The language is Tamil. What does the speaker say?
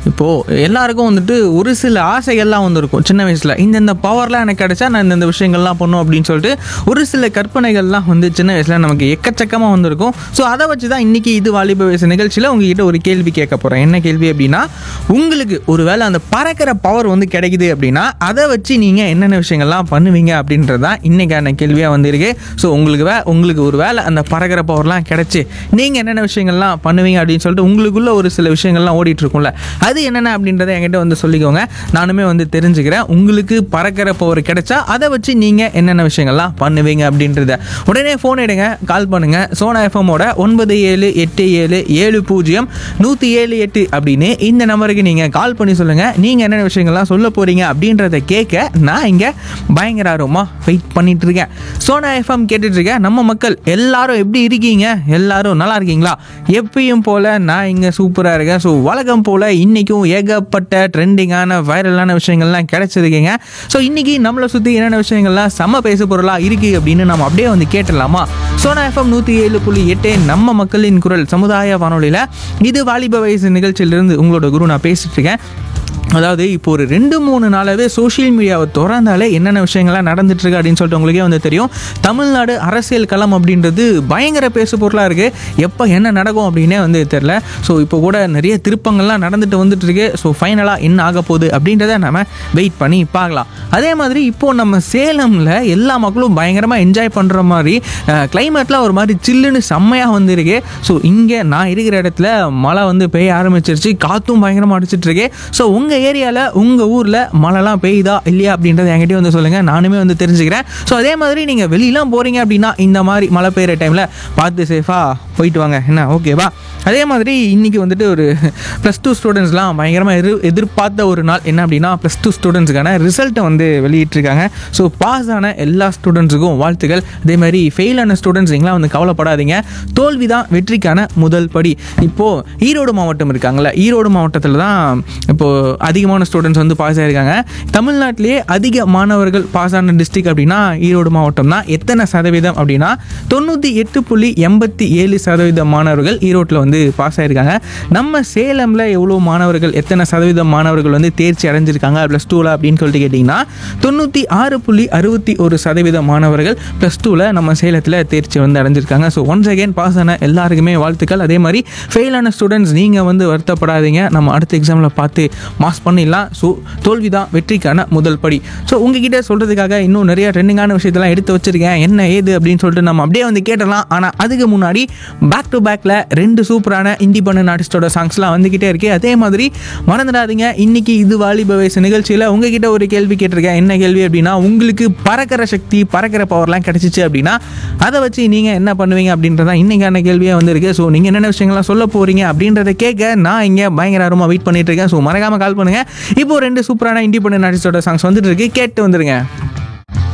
இப்போது எல்லாருக்கும் வந்துட்டு ஒரு சில ஆசைகள்லாம் வந்து இருக்கும் சின்ன வயசில் இந்தந்த பவர்லாம் எனக்கு கிடைச்சா நான் இந்தந்த விஷயங்கள்லாம் பண்ணும் அப்படின்னு சொல்லிட்டு ஒரு சில கற்பனைகள்லாம் வந்து சின்ன வயசில் நமக்கு எக்கச்சக்கமாக வந்திருக்கும் ஸோ அதை வச்சு தான் இன்றைக்கி இது வாலிப வயசு நிகழ்ச்சியில் உங்ககிட்ட ஒரு கேள்வி கேட்க போகிறேன் என்ன கேள்வி அப்படின்னா உங்களுக்கு ஒருவேளை அந்த பறக்கிற பவர் வந்து கிடைக்குது அப்படின்னா அதை வச்சு நீங்கள் என்னென்ன விஷயங்கள்லாம் பண்ணுவீங்க அப்படின்றது தான் இன்றைக்கான கேள்வியாக வந்திருக்கு ஸோ உங்களுக்கு வே உங்களுக்கு ஒரு வேளை அந்த பறக்கிற பவர்லாம் கிடைச்சி நீங்கள் என்னென்ன விஷயங்கள்லாம் பண்ணுவீங்க அப்படின்னு சொல்லிட்டு உங்களுக்குள்ள ஒரு சில விஷயங்கள்லாம் ஓடிட்டு இருக்கும்ல அது என்னென்ன அப்படின்றத என்கிட்ட வந்து சொல்லிக்கோங்க நானுமே வந்து தெரிஞ்சுக்கிறேன் உங்களுக்கு பறக்கிற பவர் கிடைச்சா அதை வச்சு நீங்கள் என்னென்ன விஷயங்கள்லாம் பண்ணுவீங்க அப்படின்றத உடனே ஃபோன் எடுங்க கால் பண்ணுங்க சோனா எஃப்எம்மோட ஒன்பது ஏழு எட்டு ஏழு ஏழு பூஜ்ஜியம் நூற்றி ஏழு எட்டு அப்படின்னு இந்த நம்பருக்கு நீங்கள் கால் பண்ணி சொல்லுங்கள் நீங்கள் என்னென்ன விஷயங்கள்லாம் சொல்ல போகிறீங்க அப்படின்றத கேட்க நான் இங்கே பயங்கர ஆர்வமாக வெயிட் பண்ணிட்டு இருக்கேன் சோனா எஃப்எம் கேட்டுட்டு இருக்கேன் நம்ம மக்கள் எல்லாரும் எப்படி இருக்கீங்க எல்லாரும் நல்லா இருக்கீங்களா எப்பயும் போல் நான் இங்கே சூப்பராக இருக்கேன் ஸோ வழக்கம் போல் இன்றைக்கும் ஏகப்பட்ட ட்ரெண்டிங்கான வைரலான விஷயங்கள்லாம் கிடைச்சிருக்கீங்க ஸோ இன்றைக்கி நம்மளை சுற்றி என்னென்ன விஷயங்கள்லாம் செம்ம பேச பொருளாக இருக்குது அப்படின்னு நம்ம அப்படியே வந்து கேட்டுடலாமா சோனா எஃப்எம் நூற்றி ஏழு புள்ளி எட்டு நம்ம மக்களின் குரல் சமுதாய வானொலியில் இது வாலிப வயசு நிகழ்ச்சியிலிருந்து உங்களோட குரு நான் பேசிட்டு இருக்கேன் அதாவது இப்போ ஒரு ரெண்டு மூணு நாளாவே சோஷியல் மீடியாவை திறந்தாலே என்னென்ன விஷயங்கள்லாம் நடந்துட்டு இருக்கு அப்படின்னு சொல்லிட்டு உங்களுக்கே வந்து தெரியும் தமிழ்நாடு அரசியல் களம் அப்படின்றது பயங்கர பேசு பொருளாக இருக்குது எப்போ என்ன நடக்கும் அப்படின்னே வந்து தெரில ஸோ இப்போ கூட நிறைய திருப்பங்கள்லாம் நடந்துட்டு வந்துட்டு இருக்கு ஸோ ஃபைனலாக என்ன ஆக போகுது அப்படின்றத நம்ம வெயிட் பண்ணி பார்க்கலாம் அதே மாதிரி இப்போ நம்ம சேலமில் எல்லா மக்களும் பயங்கரமாக என்ஜாய் பண்ணுற மாதிரி கிளைமேட்லாம் ஒரு மாதிரி சில்லுன்னு செம்மையாக வந்துருக்கு ஸோ இங்கே நான் இருக்கிற இடத்துல மழை வந்து பெய்ய ஆரம்பிச்சிருச்சு காற்றும் பயங்கரமாக அடிச்சிட்டு இருக்கு ஸோ உங்கள் ஏரியாவில் உங்கள் ஊரில் மழைலாம் பெய்யுதா இல்லையா அப்படின்றத என்கிட்டயே வந்து சொல்லுங்கள் நானுமே வந்து தெரிஞ்சுக்கிறேன் ஸோ அதே மாதிரி நீங்கள் வெளியெலாம் போகிறீங்க அப்படின்னா இந்த மாதிரி மழை பெய்கிற டைமில் பார்த்து சேஃபாக போயிட்டு வாங்க என்ன ஓகேவா அதே மாதிரி இன்றைக்கி வந்துட்டு ஒரு ப்ளஸ் டூ ஸ்டூடெண்ட்ஸ்லாம் பயங்கரமாக எதிர் எதிர்பார்த்த ஒரு நாள் என்ன அப்படின்னா ப்ளஸ் டூ ஸ்டூடெண்ட்ஸுக்கான ரிசல்ட்டை வந்து வெளியிட்டிருக்காங்க ஸோ பாஸ் ஆன எல்லா ஸ்டூடெண்ட்ஸுக்கும் வாழ்த்துக்கள் அதே மாதிரி ஃபெயில் ஆன ஸ்டூடெண்ட்ஸ் எங்களாம் வந்து கவலைப்படாதீங்க தோல்வி தான் வெற்றிக்கான முதல் படி இப்போது ஈரோடு மாவட்டம் இருக்காங்கல்ல ஈரோடு மாவட்டத்தில் தான் இப்போது அதிகமான ஸ்டூடெண்ட்ஸ் வந்து பாஸ் ஆகிருக்காங்க தமிழ்நாட்டிலேயே அதிக மாணவர்கள் பாஸ் ஆன டிஸ்ட்ரிக்ட் அப்படின்னா ஈரோடு மாவட்டம் தான் எத்தனை சதவீதம் அப்படின்னா தொண்ணூற்றி எட்டு புள்ளி எண்பத்தி ஏழு சதவீத மாணவர்கள் ஈரோட்டில் வந்து பாஸ் ஆகிருக்காங்க நம்ம சேலமில் எவ்வளோ மாணவர்கள் எத்தனை சதவீதம் மாணவர்கள் வந்து தேர்ச்சி அடைஞ்சிருக்காங்க ப்ளஸ் டூவில் அப்படின்னு சொல்லிட்டு கேட்டிங்கன்னா தொண்ணூற்றி ஆறு புள்ளி அறுபத்தி ஒரு சதவீத மாணவர்கள் ப்ளஸ் டூவில் நம்ம சேலத்தில் தேர்ச்சி வந்து அடைஞ்சிருக்காங்க ஸோ ஒன்ஸ் அகேன் பாஸ் ஆன எல்லாருக்குமே வாழ்த்துக்கள் அதே மாதிரி ஃபெயில் ஆன ஸ்டூடெண்ட்ஸ் நீங்கள் வந்து வருத்தப்படாதீங்க நம்ம அடுத்த எக்ஸாமில் பார்த்து மாஸ் பண்ணிடலாம் ஸோ தோல்வி தான் வெற்றிக்கான முதல் படி ஸோ உங்ககிட்ட சொல்கிறதுக்காக இன்னும் நிறைய ட்ரெண்டிங்கான விஷயத்தெல்லாம் எடுத்து வச்சிருக்கேன் என்ன ஏது அப்படின்னு சொல்லிட்டு நம்ம அப்படியே வந்து கேட்டலாம் ஆனால் அதுக்கு முன்னாடி பேக் டு பேக்கில் ரெண்டு சூப்பரான இண்டிபெண்டன்ட் ஆர்டிஸ்டோட சாங்ஸ்லாம் வந்துக்கிட்டே இருக்கு அதே மாதிரி மறந்துடாதீங்க இன்னைக்கு இது வாலிப வயசு நிகழ்ச்சியில் உங்ககிட்ட ஒரு கேள்வி கேட்டிருக்கேன் என்ன கேள்வி அப்படின்னா உங்களுக்கு பறக்கிற சக்தி பறக்கிற பவர்லாம் கிடைச்சிச்சு அப்படின்னா அதை வச்சு நீங்கள் என்ன பண்ணுவீங்க அப்படின்றதான் இன்னைக்கான கேள்வியாக வந்திருக்கு ஸோ நீங்கள் என்னென்ன விஷயங்கள்லாம் சொல்ல போகிறீங்க அப்படின்றத கேட்க நான் இங்கே பயங்கர ஆர்வமாக வெயிட் பண்ணிட்டு இருக்கேன் ஸோ மறக்காமல் கால் பண்ணுங்கள் இப்போ ரெண்டு சூப்பரான இண்டிபெண்டன்ட் ஆர்டிஸ்டோட சாங்ஸ் வந்துட்டு இருக்கு கேட்டு வந்துருங்க